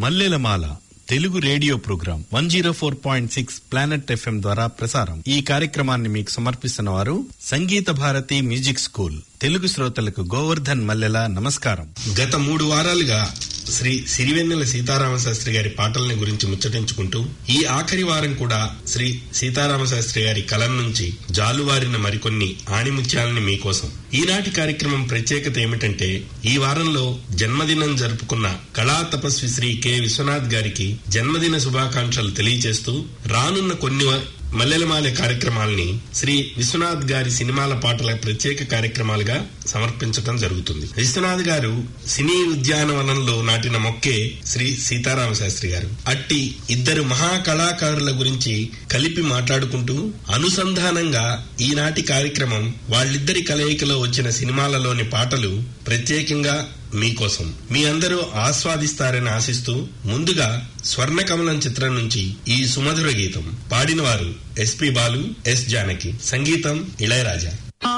మల్లెలమాల Telugu radio program one zero four point six planet FM ద్వారా ప్రసారం ఈ కార్యక్రమాన్ని మీకు సమర్పిస్తున్న వారు సంగీత భారతి మ్యూజిక్ స్కూల్ తెలుగు శ్రోతలకు గోవర్ధన్ మల్లెల నమస్కారం గత మూడు వారాలుగా శ్రీ సిరివెన్నెల సీతారామ శాస్త్రి గారి పాటల్ని గురించి ముచ్చటించుకుంటూ ఈ ఆఖరి వారం కూడా శ్రీ సీతారామ శాస్త్రి గారి కలం నుంచి జాలువారిన మరికొన్ని ఆణిముత్యాలని మీకోసం ఈనాటి కార్యక్రమం ప్రత్యేకత ఏమిటంటే ఈ వారంలో జన్మదినం జరుపుకున్న కళా తపస్వి శ్రీ కె విశ్వనాథ్ గారికి జన్మదిన శుభాకాంక్షలు తెలియజేస్తూ రానున్న కొన్ని మల్లెలమాలె కార్యక్రమాల్ని శ్రీ విశ్వనాథ్ గారి సినిమాల పాటల ప్రత్యేక కార్యక్రమాలుగా సమర్పించడం జరుగుతుంది విశ్వనాథ్ గారు సినీ ఉద్యానవనంలో నాటిన మొక్కే శ్రీ సీతారామ శాస్త్రి గారు అట్టి ఇద్దరు మహా కళాకారుల గురించి కలిపి మాట్లాడుకుంటూ అనుసంధానంగా ఈనాటి కార్యక్రమం వాళ్ళిద్దరి కలయికలో వచ్చిన సినిమాలలోని పాటలు ప్రత్యేకంగా మీకోసం మీ అందరూ ఆస్వాదిస్తారని ఆశిస్తూ ముందుగా స్వర్ణకమలం చిత్రం నుంచి ఈ సుమధుర గీతం పాడినవారు ఎస్పి బాలు ఎస్ జానకి సంగీతం ఇళయరాజా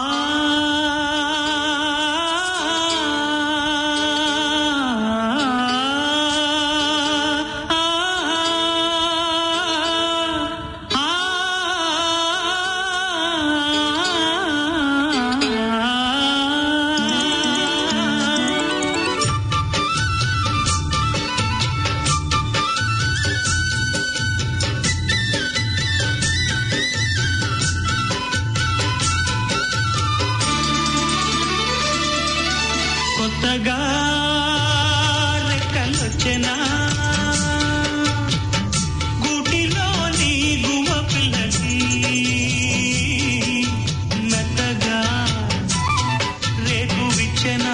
కొత్తగా రెక్కలొచ్చెనా గూటిలోని గువ్వ పిల్లకి మెత్తగా రేపు విచ్చెనా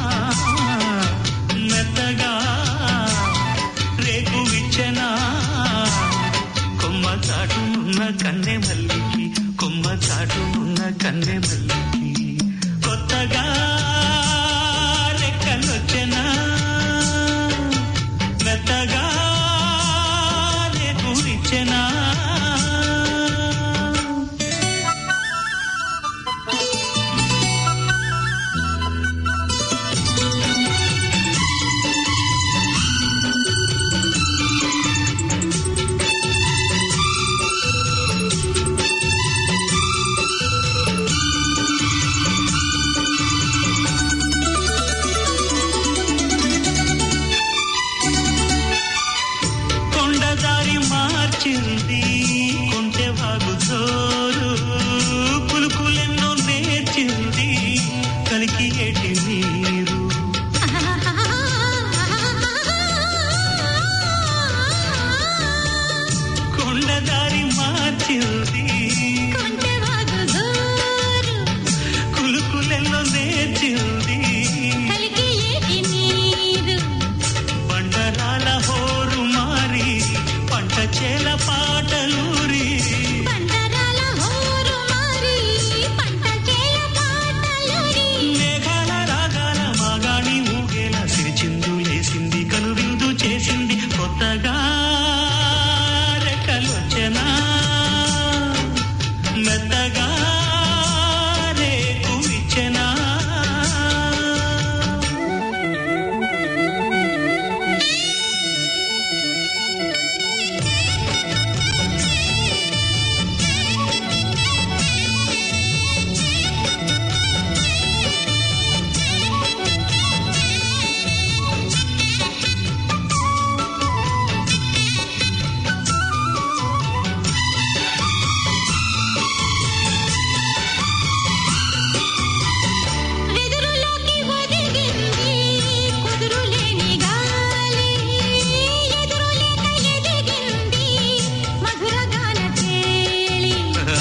మెత్తగా రేపు విచ్చెనా కొమ్మ చాటునున్న కన్నె మల్లికి కొమ్మ చాటునున్న కన్నె మల్లికి కొత్తగా రెక్కలొచ్చెనా మెత్తగా రేపు విచ్చెనా కొండదారి మార్చింది కొంటె వాగు చోరు పులుకులెన్నో నేర్చింది కలికి ఏటి నీరు కొండదారి మార్చింది కులుకులెన్నో నేర్చింది బండరాల హోరు మారి పంట చేల పాటలూరి మేఘాల రాగాల మాగాణి ఊగేల సిరిచిందు లేసింది కనువిందు చేసింది కొత్తగా రెక్కలొచ్చెనా మెత్తగా రేకు ఇచ్చెనా వెదురులోకి ఒదిగింది కుదురులేని గాలి ఎదురులేక ఎదిగింది మధుర గాన తేలి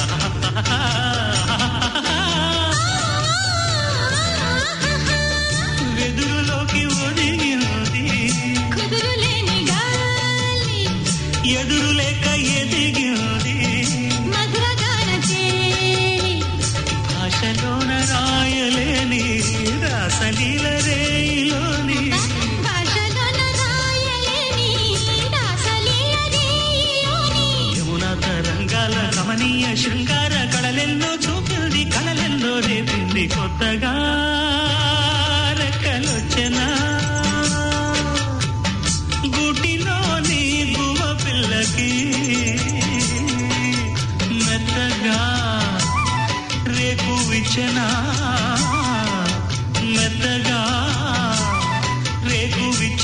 వెదురులోకి ఒదిగింది కుదురులేని గాలి ఎదురు లేక ఎదిగింది మధుర గాన తేలి భాషలోన రాయలేని రాసలీల రేయిలోని భాషలోన రాయలేని రాసలీల రేయిలోని యమున తరంగాల కమనీయ శృంగార కళలెన్నో చూపింది కళలెన్నో రేపింది కొత్తగా రెక్కలొచ్చెనా గూటిలో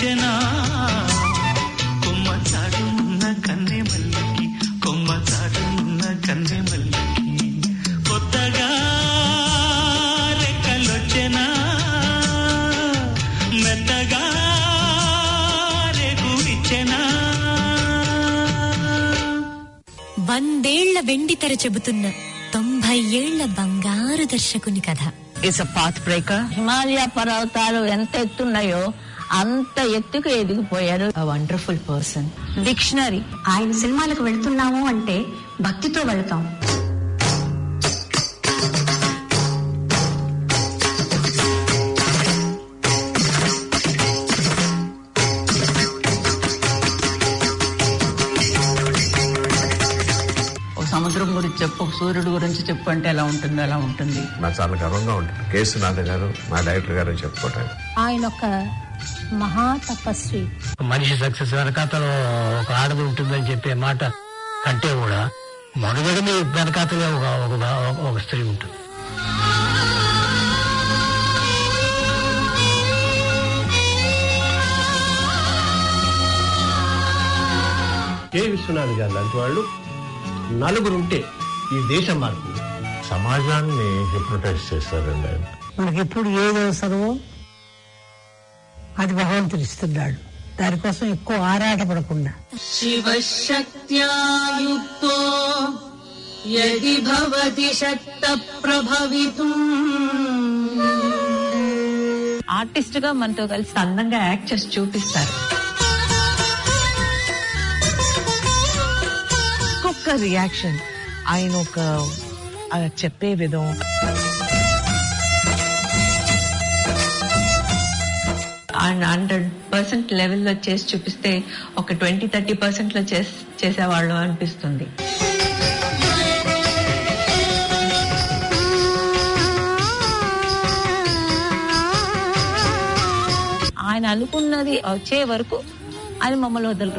రెక్కలొచ్చెనా కొమ్మ చాటున్న కన్నె మల్లికి కొమ్మ చాటున్న కన్నె మల్లికి కొత్తగా రెక్కలొచ్చెనా మెత్తగా రేగు ఇచ్చెనా వందేళ్ల వెండితెర చెబుతున్న తొంభై ఏళ్ల బంగారు దర్శకుని కథ it's a path breaker Himalaya పర్వతాలు ఎంత ఎత్తున్నాయో అంత ఎత్తుకు ఎదిగిపోయారు వండర్ఫుల్ పర్సన్ డిక్షనరీ ఆయన సినిమాలకు వెళ్తున్నాము అంటే భక్తితో వెళ్తాం ఒక సముద్రం గురించి చెప్పు ఒక సూర్యుడు గురించి చెప్పు అంటే ఎలా ఉంటుంది ఎలా ఉంటుంది నాకు చాలా గర్వంగా ఉంటుంది కేసునాథ్ గారు మా డైరెక్టర్ గారు చెప్పుకోవటానికి ఆయన ఒక మహా తపస్వి మనిషి సక్సెస్ వెనకాతలో ఒక ఆడది ఉంటుందని చెప్పే మాట కంటే కూడా మనుగడని వెనకాతలే ఒక ఒక- ఒక స్త్రీ ఉంటుంది కె విశ్వనాథ్ గారు లాంటి వాళ్ళు నలుగురుంటే ఈ దేశం మార్పు సమాజాన్ని హిప్నటైజ్ చేస్తారండి ఆయన మనకి ఎప్పుడు ఏది అవసరమో అది భగవంతుడు ఇస్తున్నాడు దానికోసం ఎక్కువ ఆరాటపడకుండా శివశక్త్యాయుక్తో యది భవతి శక్త ప్రభవితం ఆర్టిస్ట్ గా మనతో కలిసి అందంగా యాక్ట్ చేసి చూపిస్తారు ఒక్కొక్క రియాక్షన్ ఆయన ఒక ఆ చెప్పే విధం ఆయన హండ్రెడ్ పర్సెంట్ లెవెల్లో చేసి చూపిస్తే ఒక ట్వంటీ థర్టీ పర్సెంట్ లో చేస్- చేసేవాళ్ళు అనిపిస్తుంది ఆయన అనుకున్నది వచ్చే వరకు ఆయన మమ్మల్ని వదలరు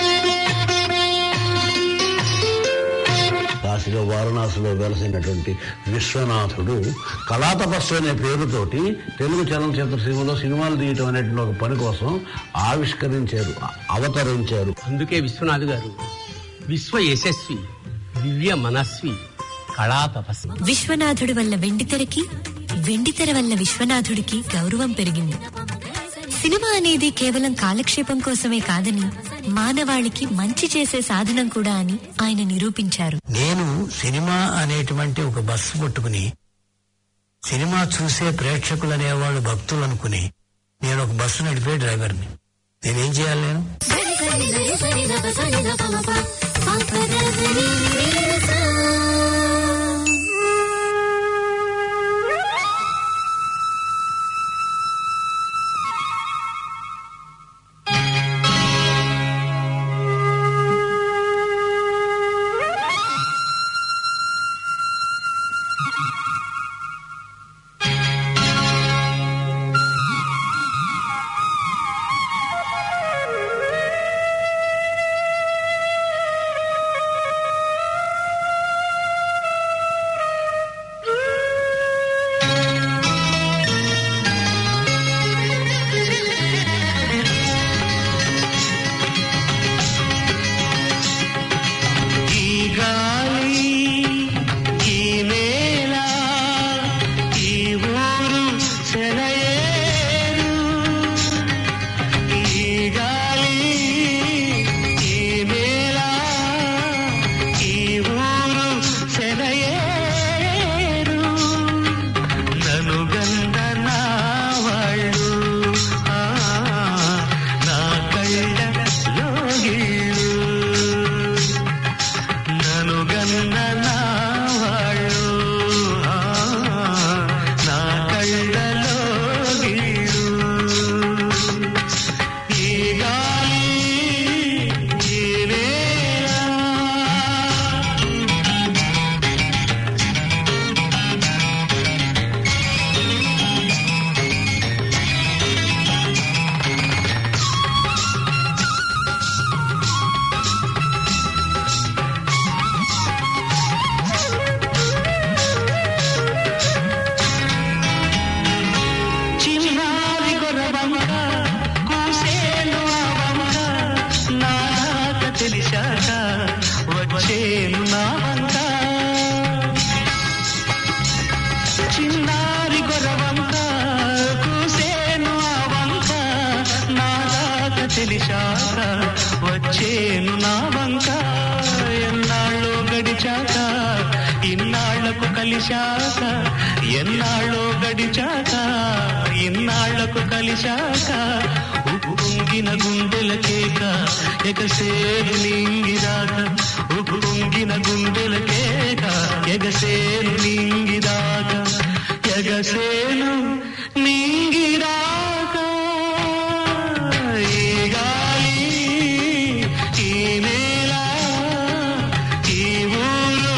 కాశీలో వారణాసిలో వెలసినటువంటి విశ్వనాథుడు కళాతపస్సు అనే పేరుతోటి తెలుగు చలనచిత్ర సీమలో సినిమాలు తీయటం అనేటువంటి ఒక పని కోసం ఆవిష్కరించారు అవతరించారు అందుకే విశ్వనాథ్ గారు విశ్వ యశస్వి దివ్య మనస్వి కళా తపస్వి విశ్వనాథుడి వల్ల వెండితెరకి వెండితెర వల్ల విశ్వనాథుడికి గౌరవం పెరిగింది సినిమా అనేది కేవలం కాలక్షేపం కోసమే కాదని మానవాళికి మంచి చేసే సాధనం కూడా అని ఆయన నిరూపించారు నేను సినిమా అనేటువంటి ఒక బస్సు పట్టుకుని సినిమా చూసే ప్రేక్షకులు అనేవాళ్ళు భక్తులు అనుకుని నేను ఒక బస్సు నడిపే డ్రైవర్ని నేనేం చేయాలి నేను తెలిసాక వచ్చేను నా వంక చిన్నారి గొరవంక కూసేను ఆ వంక నా రాక తెలిసాక వచ్చేను నా వంక ఎన్నాళ్ళో గడిచాక ఇన్నాళ్లకు కలిశాక ఎన్నాళ్ళో గడిచాక ఇన్నాళ్లకు కలిశాక ఉప్పొంగిన గుండెల కేక ఎగసేరు నింగిదాక ఉప్పొంగిన గుండెల కేక ఎగసేరు నింగిదాక ఎగసేను నింగిదాక ఈ గాలి ఈ నేల ఈ ఊరు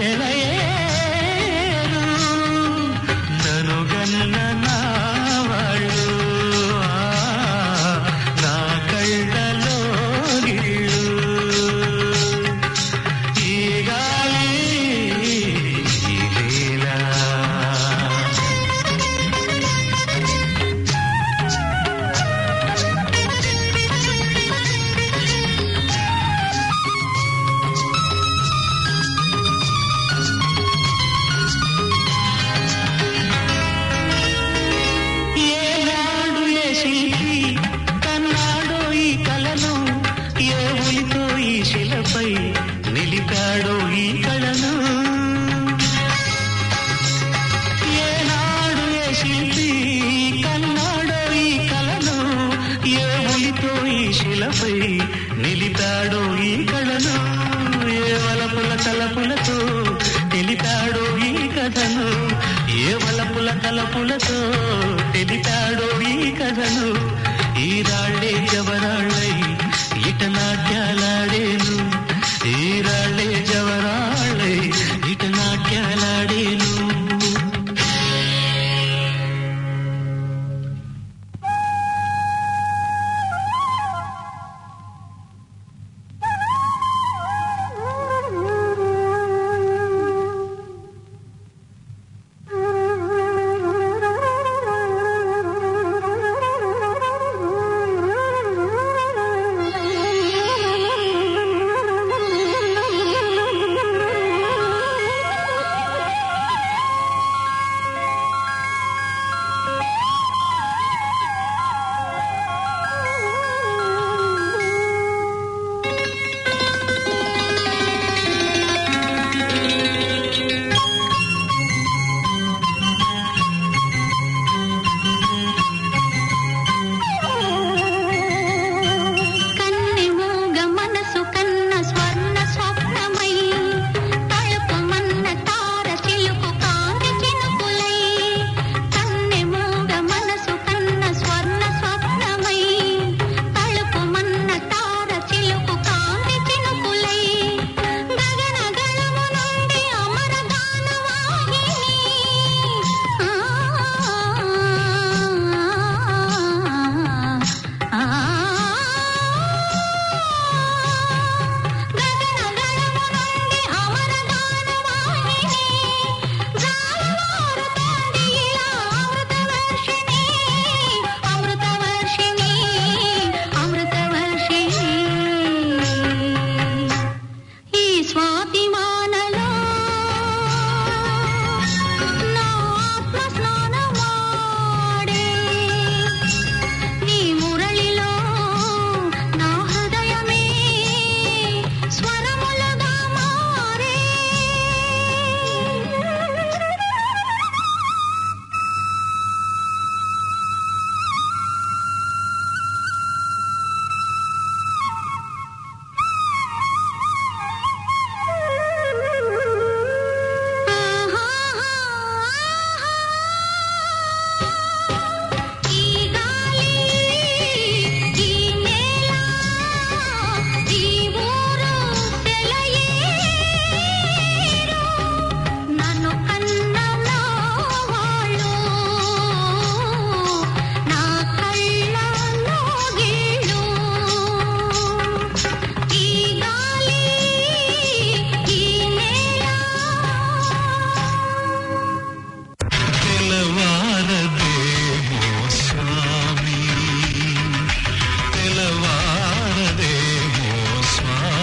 సెలయేరు నను గన్న నా వాళ్ళు ఆ, నా కళ్ళలో గిళ్ళు ఈ గాలి ఈ నేల ఏనాడు ఏ శిల్పి కన్నాడో ఈ కలను ఏ ఉలితో ఈ శిలపై నిలిపాడో ఈ కళను ఏనాడు ఏ శిల్పి కన్నాడో ఈ కలను ఏ ఉలితో ఈ శిలపై నిలిపాడో ఈ కళను ఏ వలపుల తలపులతో తెలిపాడో ఈ కథను ఏ వలపుల తలపులతో తెలిపాడో ఈ కథను ఈ రాళ్ళే జవరాళ్ళై ఇట నాట్యాలాడేను ఈ రాళ్ళే జవరాళ్ళై ఇట నాట్యాలాడేను కన్నె మూగ మనసు కన్న స్వర్ణ స్వప్నమై తలుపుమన్న తార చిలుకు కాంతి చినుకులై కన్నె మూగ మనసు కన్న స్వర్ణ స్వప్నమై తలుపుమన్న తార చిలుకు కాంతి చినుకులై గగన గళము నుండి అమర గానవాహిని ఆ ఈ స్వాతి వానలో నా ఆత్మ స్నానమాడే నీ మురళిలో నా హృదయమే స్వరములుగా మారే ఈ గాలి ఈ నేల ఈ ఊరు సెలయేరు నన్ను కన్న నా వాళ్ళు నా కళ్ళలో గిళ్ళు ఈ గాలి ఈ నేల తెలవారదేమో స్వామి తెలవారదేమో స్వామి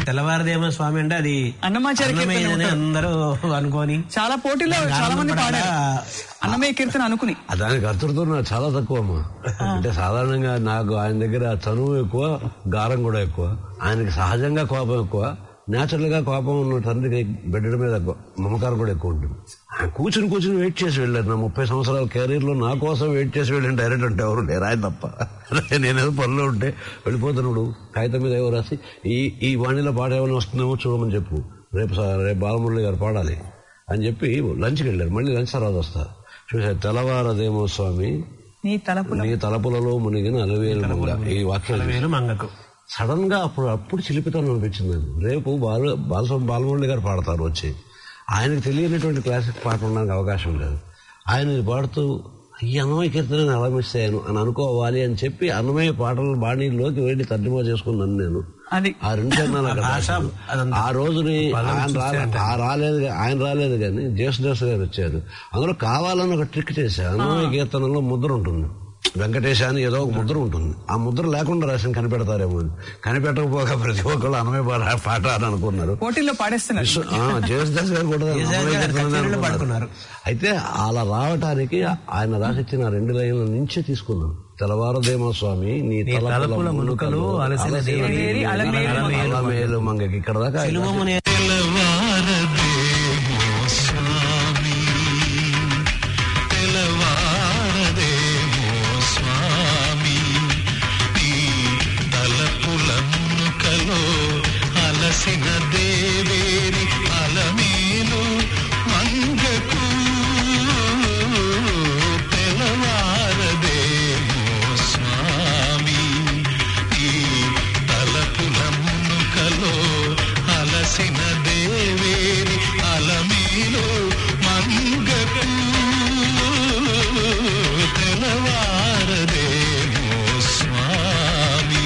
తెల్లవారదేమో స్వామి అంటే అది అన్నమాచార్య కీర్తన అన్నమయ్యదని ఉంటారు. అందరూ అనుకొని చాలా పోటీలో చాలా మంది పాడారు అన్నమయ్య కీర్తన అనుకుని ఆ దానికి కర్తృత్వం నాకు చాలా తక్కువ అమ్మా అంటే సాధారణంగా నాకు ఆయన దగ్గర చనువు ఎక్కువ గారం కూడా ఎక్కువ ఆయనకి సహజంగా కోపం ఎక్కువ నేచురల్ గా కోపం ఉన్న తండ్రికి బిడ్డ మీద ఎక్కువ మమకారం కూడా ఎక్కువ ఉంటుంది ఆయన కూర్చుని కూర్చుని వెయిట్ చేసి వెళ్ళారు నా ముప్పై సంవత్సరాల కెరీర్ లో నా కోసం వెయిట్ చేసి వెళ్ళిన డైరెక్ట్ అంటే ఎవరు లేరు ఆయన తప్ప నేనేదో పనిలో ఉంటే వెళ్ళిపోతున్నాడు కాగితం మీద ఏవో రాసి ఈ ఈ వాణిలో పాట ఏమైనా వస్తుందేమో చూడమని చెప్పు రేపు సా- రేపు బాలమురళి గారు పాడాలి అని చెప్పి లంచ్కి వెళ్ళారు మళ్ళీ లంచ్ తర్వాత వస్తారు చూసారు తెల్లవారదేమో స్వామి నీ తలపుల నీ తలపులలో మునిగిన అలవేలు మంగ ఈ వాక్యాలు మంగకు సడన్ గా అప్పుడు అప్పుడు చిలిపితనం అనిపించింది నాకు రేపు బాల బాలస్వామి బాలమురళి గారు పాడతారు వచ్చి ఆయనకు తెలియనటువంటి క్లాసిక్ పాట ఉండడానికి అవకాశం లేదు ఆయన ఇది పాడుతూ ఈ అన్నమయ్య కీర్తన నేను ఎలా మిస్ అయ్యాను అని అనుకోవాలి అని చెప్పి అన్నమయ్య పాటల బాణీలోకి వెళ్ళి తర్జుమా చేసుకున్నాను నేను అది ఆ రెండు చరణాలు అక్కడ రాశాను. ఆ రోజుని ఆయన రాలే ఆ రాలేదు గా- ఆయన రాలేదు కానీ జేసుదాస్ గారు వచ్చారు అందులో కావాలని ఒక ట్రిక్ చేశారు అన్నమయ్య కీర్తనలో ముద్ర ఉంటుంది వెంకటేశ అని ఏదో ఒక ముద్ర ఉంటుంది ఆ ముద్ర లేకుండా రాసిన కనిపెడతారేమో అని కనిపెట్టకపోగా ప్రతి ఒక్కళ్ళు అన్నమయ్య పాట పాట అని అనుకున్నారు పోటీల్లో పాడేస్తున్నారు విశ్వ- ఆ, జేసుదాస్ గారు కూడా జేసుదాస్ అన్నమయ్య గారు కీర్తననే కచేరీలో అనుకున్నారు. పాడుకున్నారు. అయితే అలా రావటానికి ఆయన రాసిచ్చిన ఆ రెండు లైన్ల నుంచే తీసుకున్నాం తెల్లవారదేమో స్వామి నీ నీ తలపుల మునుకలు అలసిన దేవదేవి అలమేలు అలమేలు మంగకి ఇక్కడ దాకా సిలువమునే తెలవారదేమో స్వామి నీ తలపుల మునుకలో అలసిన దేవేరి అలమేలు మంగకు తెలవారదేమో స్వామి ఈ తలపుల మునుకలో అలసిన దేవేరి అలమేలు మంగకు తెలవారదేమో స్వామి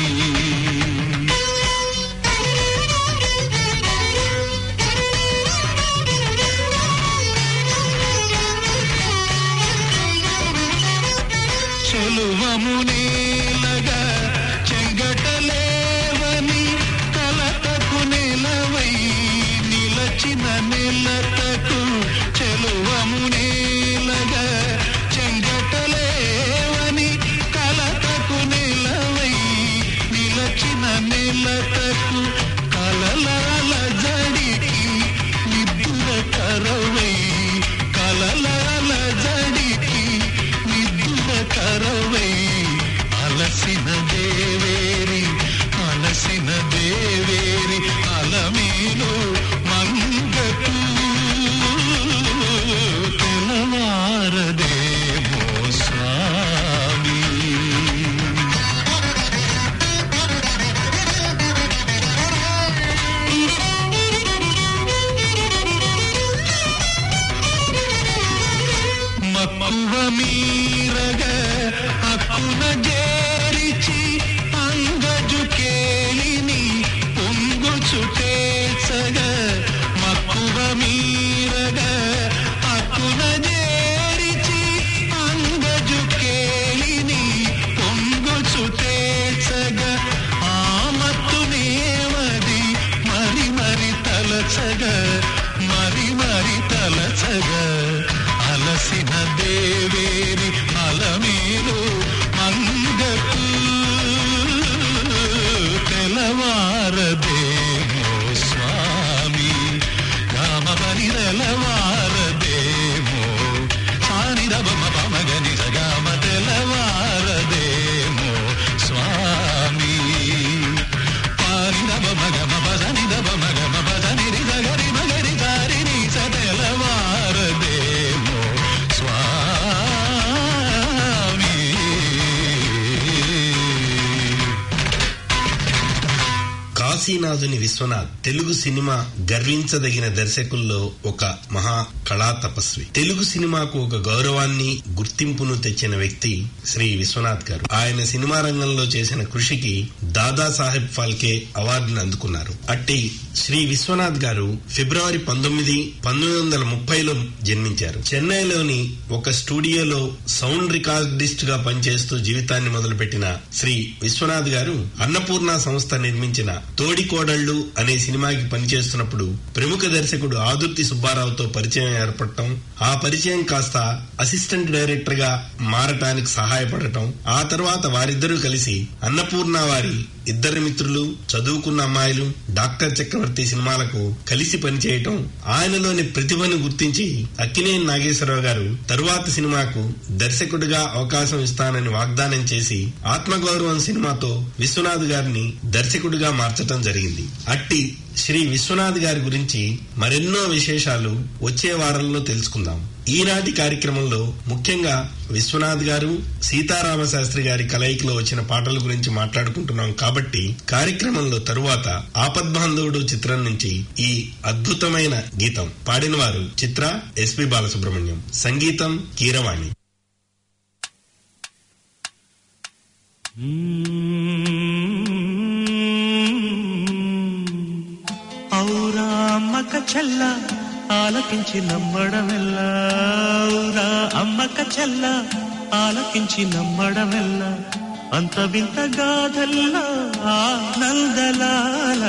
చెలువమునేలగా చెంగటలేవని కలతకు నిలవై నిలచిన నిలతకు చెలువమునేలగా చెంగటలేవని కలతకు నిలవై నిలచిన నిలతకు కలలాల జడికి నిద్ర కరవై కలలాల జడికి నిద్ర కరవై అలసిన దేవేరి అలసిన దేవేరి అలమీలు మంగకు తెలవారదేమో స్వామి మక్కువ మీరగ అక్కున జేరిచి అంగజు కేలిని పొంగుచు తేచగ మక్కువ మీరగ అక్కున జేరిచి అంగజు కేలిని పొంగుచు తేచగ ఆమత్తునేవది మరి మరి తలచగ మరి మరి తలచగ అలసిన దేవేరి అలమేలు మంగకు తెలవారదేమో స్వామి రామ పని తెలవారదేమో సాని రమ పమగని సగామ తెలవారదేమో స్వామి పాని రమ మగమ పదని దమ మగమ పదని రి సగరి మగరి సారి ని స తెలవారదేమో స్వామి కాశీనాథుని విశ్వనాథ్ తెలుగు సినిమా గర్వించదగిన దర్శకుల్లో ఒక మహా కళా తపస్వి తెలుగు సినిమాకు ఒక గౌరవాన్ని గుర్తింపును తెచ్చిన వ్యక్తి శ్రీ విశ్వనాథ్ గారు ఆయన సినిమా రంగంలో చేసిన కృషికి దాదా సాహెబ్ ఫాల్కే అవార్డును అందుకున్నారు అట్టి శ్రీ విశ్వనాథ్ గారు ఫిబ్రవరి పంతొమ్మిది పంతొమ్మిది వందల ముప్పైలో జన్మించారు చెన్నైలోని ఒక స్టూడియోలో సౌండ్ రికార్డిస్ట్ గా పనిచేస్తూ జీవితాన్ని మొదలుపెట్టిన శ్రీ విశ్వనాథ్ గారు అన్నపూర్ణ సంస్థ నిర్మించిన తోడికోడ కోడళ్ళు అనే సినిమాకి పనిచేస్తున్నప్పుడు ప్రముఖ దర్శకుడు ఆదుర్తి సుబ్బారావుతో పరిచయం ఏర్పడటం ఆ పరిచయం కాస్త అసిస్టెంట్ డైరెక్టర్ గా మారటానికి సహాయపడటం ఆ తర్వాత వారిద్దరూ కలిసి అన్నపూర్ణ వారి ఇద్దరు మిత్రులు చదువుకున్న అమ్మాయిలు డాక్టర్ చక్రవర్తి సినిమాలకు కలిసి పనిచేయటం ఆయనలోని ప్రతిభను గుర్తించి అక్కినేని నాగేశ్వరరావు గారు తరువాత సినిమాకు దర్శకుడిగా అవకాశం ఇస్తానని వాగ్దానం చేసి ఆత్మగౌరవం సినిమాతో విశ్వనాథ్ గారిని దర్శకుడిగా మార్చటం జరిగింది అట్టి శ్రీ విశ్వనాథ్ గారి గురించి మరెన్నో విశేషాలు వచ్చే వారంలో తెలుసుకుందాం ఈనాటి కార్యక్రమంలో ముఖ్యంగా విశ్వనాథ్ గారు సీతారామ శాస్త్రి గారి కలయికలో వచ్చిన పాటల గురించి మాట్లాడుకుంటున్నాం కాబట్టి కార్యక్రమంలో తరువాత ఆపద్బాంధవుడు చిత్రం నుంచి ఈ అద్భుతమైన గీతం పాడినవారు చిత్ర ఎస్పి బాలసుబ్రహ్మణ్యం సంగీతం కీరవాణి ఔరా అమ్మక చెల్ల ఆలకించి నమ్మడమెల్ల ఔరా అమ్మక చెల్ల ఆలకించి నమ్మడమెల్ల అంత వింత గాథల్లా ఆనందలాల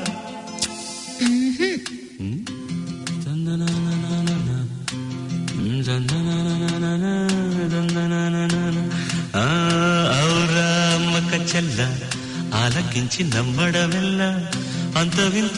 ఆ, ఔరా అమ్మక చెల్ల ఆలకించి నమ్మడమెల్ల అంత వింత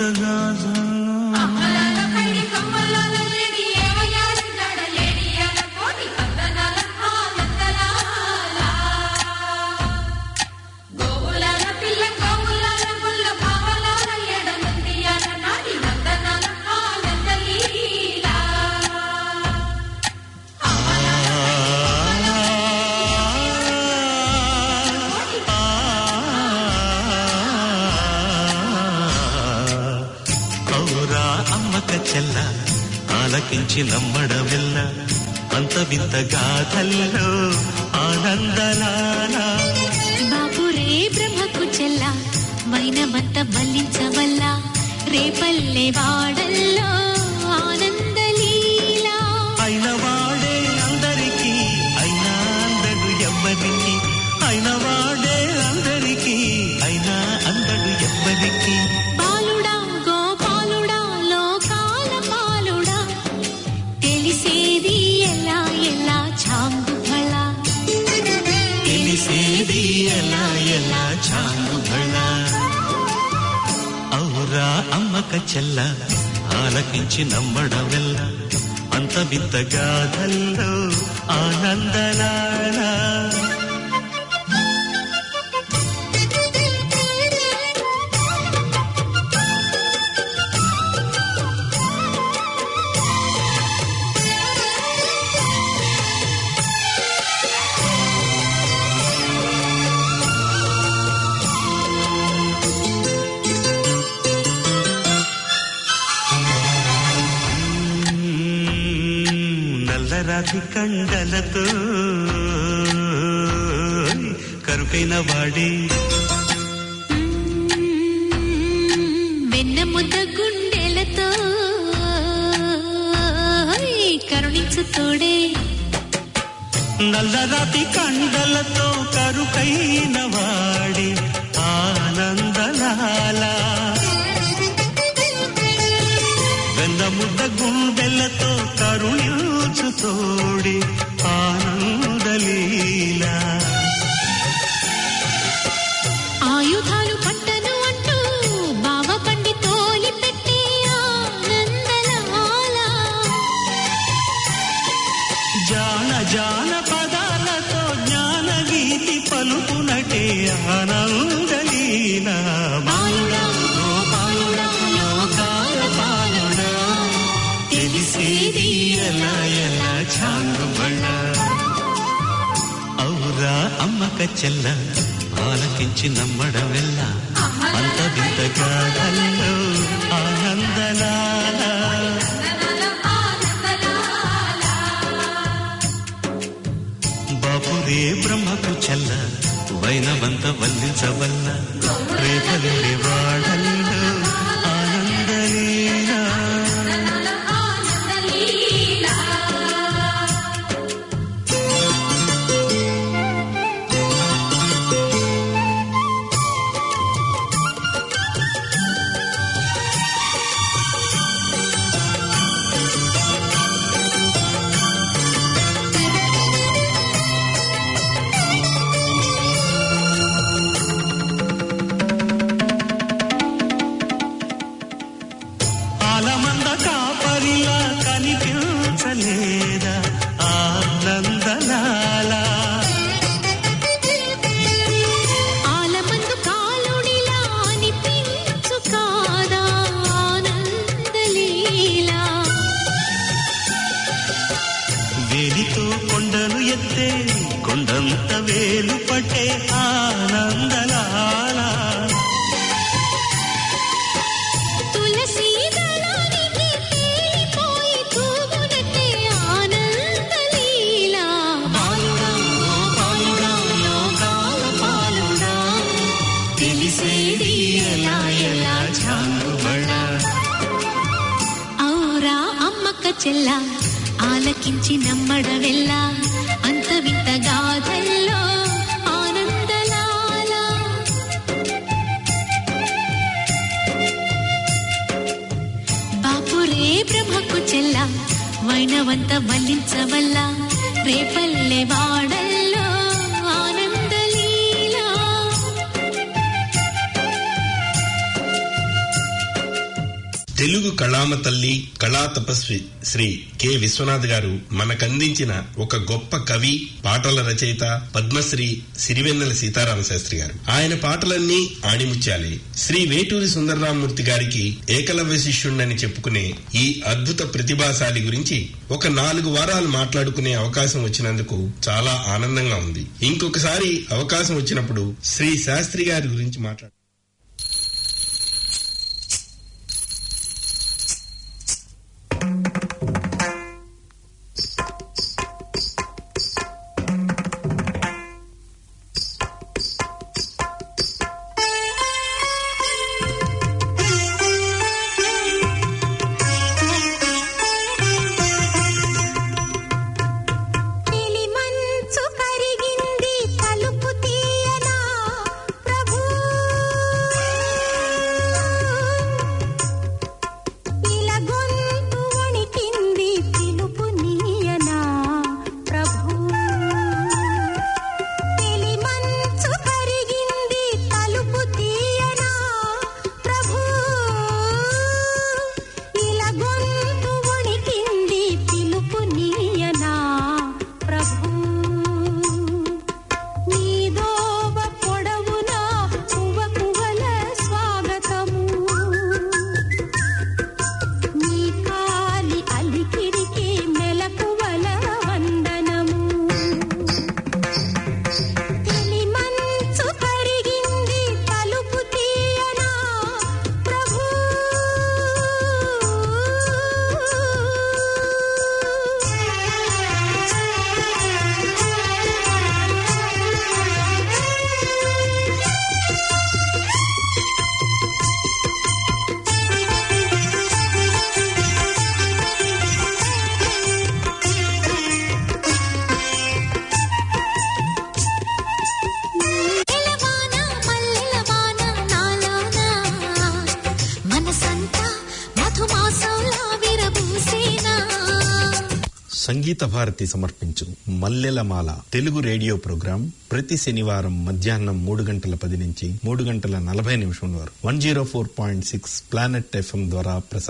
ఔరా అమ్మక చెల్ల ఆలకించి నమ్మడమెల్ల అంత వింత గాథల్లో ఆనందలాలా బాపురే బ్రహ్మకు చెల్ల వైనమంత మల్లించవల్ల రేపల్లె వాడల్లో ఆనందలీలా అయిన వాడే అందరికీ అయినా అందడు ఎవ్వరికి అయిన వాడే అందరికీ అయినా అందడు ఎవ్వరికి బాలుడా గోపాలుడా లోకాల పాలుడా తెలిసేది ఎలా ఎలా చాంగుఫళ తెలిసేది ఎలా ఎలా చాంగుబళ ఔరా అమ్మక చెల్ల ఆలకించి నమ్మడమెల్ల అంత వింత గాథల్లో ఆనందలాలా నల్లరాతి కండలతో కరుకైన వాడి వెన్న ముద్ద గుండెలతో కరుణించు తోడే నల్లరాతి కండలతో కరుకైన వాడి ఆనందలాల వెన్న ముద్ద గుండెలతో కరుణించు తోడి ఆనందలీలా ఆయుధాలు పట్టను అంటూ బావ పండి తోలి పెట్టే ఆనందలాల జాన జాన పదాలతో జ్ఞాన గీతి పలుకునటే ఆనందలీల బాలుడా గోపాలుడా లోకాల పాలుడా తెలిసేది ఎలా ఎలా చాంగుబళ్ళ ఔరా అమ్మక చెల్ల ఆలకించి నమ్మడమెల్ల అంత వింత గాథల్లో ఆనందలాల బాపురే బ్రహ్మకు చెల్ల వైనవంత వల్లించవల్ల రేపల్లి వాడల్లో ఆనందలీలా లేదా ఆనందలాల ఆలమందు కాలుడిలా అనిపించు కాదా ఆనందలీలా వేలితో కొండను ఎత్తే కొండంత వేలు పట్టే ఆనందలాల తులసి దళానికి తేలిపోయి తూగునట్టే ఆనందలీలా బాలుడా ఓ బాలుడా లోకాల పాలుడా తెలిసేది ఎలా ఎలా చాంగుబడా ఔరా అమ్మక్క చెల్ల ఆలకించి నమ్మడవెల్లా అంత వింత గాథల్లో ఆనందలాల బాపురే బ్రహ్మకు చెల్ల వైనవంత వల్లించవల్ల రేపల్లె వాడల్లో ఆనందలీలా తెలుగు కళామ తల్లి కళా తపస్వి శ్రీ కె విశ్వనాథ్ గారు మనకందించిన ఒక గొప్ప కవి పాటల రచయిత పద్మశ్రీ సిరివెన్నెల సీతారామ శాస్త్రి గారు ఆయన పాటలన్నీ ఆణిముత్యాలే శ్రీ వేటూరి సుందరరామూర్తి గారికి ఏకలవ్య శిష్యుణ్ణని చెప్పుకునే ఈ అద్భుత ప్రతిభాశాలి గురించి ఒక నాలుగు వారాలు మాట్లాడుకునే అవకాశం వచ్చినందుకు చాలా ఆనందంగా ఉంది ఇంకొకసారి అవకాశం వచ్చినప్పుడు శ్రీ శాస్త్రి గారి గురించి మాట్లాడు మంచు కరిగింది తలుపు తీయనా ప్రభు ఇల గొంతు వణికింది పిలుపు నీయనా ప్రభు తెలి మంచు కరిగింది తలుపు తీయనా ప్రభు ఇల గొంతు వణికింది పిలుపు నీయనా ప్రభు నీదోవ పొడవున కువ కువల స్వాగతము నీ కాలి అలికిడికి మెలకువల వందనము తెలి మంచు కరిగింది తలుపు తీయనా ప్రభు ఎలవాన మల్లెలవాన నాలోన మనసంతా మధుమాసంలా విరబూసేనా సంగీత భారతి సమర్పించు మల్లెలమాల తెలుగు రేడియో ప్రోగ్రాం ప్రతి శనివారం మధ్యాహ్నం మూడు గంటల పది నుంచి మూడు గంటల నలభై నిమిషం వరకు one zero four point six planet FM ద్వారా ప్రసారం